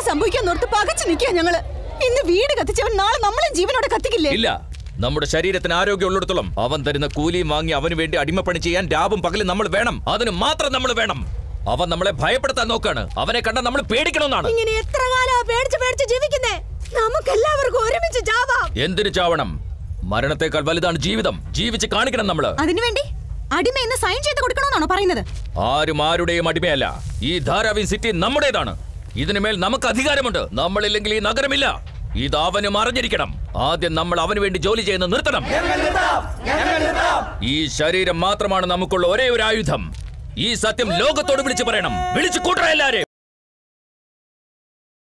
സംഭവിക്കാൻ ഓർത്ത് പകച്ചു നിൽക്കുക ഞങ്ങള് ഇന്ന് വീട് കത്തിച്ചവൻ നാളെ നമ്മളെ ജീവനോടെ കത്തിക്കില്ലേ ഇല്ല നമ്മുടെ ശരീരത്തിന് ആരോഗ്യം ഉള്ളിടത്തോളം അവൻ തരുന്ന കൂലിയും വാങ്ങി അവന് വേണ്ടി അടിമപ്പണി ചെയ്യാൻ രാവും പകലും നമ്മൾ വേണം അതിന് മാത്രം നമ്മൾ വേണം അവൻ നമ്മളെ ഭയപ്പെടുത്താൻ നോക്കാണ് അവനെ കണ്ട നമ്മൾ പേടിക്കണമെന്നാണ് ഇങ്ങനെ എത്ര കാലം പേടിച്ച് പേടിച്ച് ജീവിക്കുന്നേ നമുക്ക് എല്ലാവർക്കും ഒരുമിച്ച് ചാവാം എന്തിനു ചാവണം മരണത്തെക്കാൾ വലുതാണ് ജീവിതം ജീവിച്ച് കാണിക്കണം നമ്മള് അതിനുവേണ്ടി അടിമ എന്ന് സൈൻ ചെയ്ത് കൊടുക്കണമെന്നാണോ പറയുന്നത് ആരും ആരുടെയും അടിമയല്ല ഈ ധാരാവി സിറ്റി നമ്മുടേതാണ് ഇതിനുമേൽ നമുക്ക് അധികാരമുണ്ട് നമ്മളില്ലെങ്കിൽ ഈ നഗരമില്ല ഇത് അവനും അറിഞ്ഞിരിക്കണം ആദ്യം നമ്മൾ അവന് വേണ്ടി ജോലി ചെയ്യുന്ന നിർത്തണം ഈ ശരീരം മാത്രമാണ് നമുക്കുള്ള ഒരേ ഒരു ആയുധം ഈ സത്യം ലോകത്തോട് വിളിച്ചു പറയണം വിളിച്ചു കൂട്ടറ എല്ലാരെയും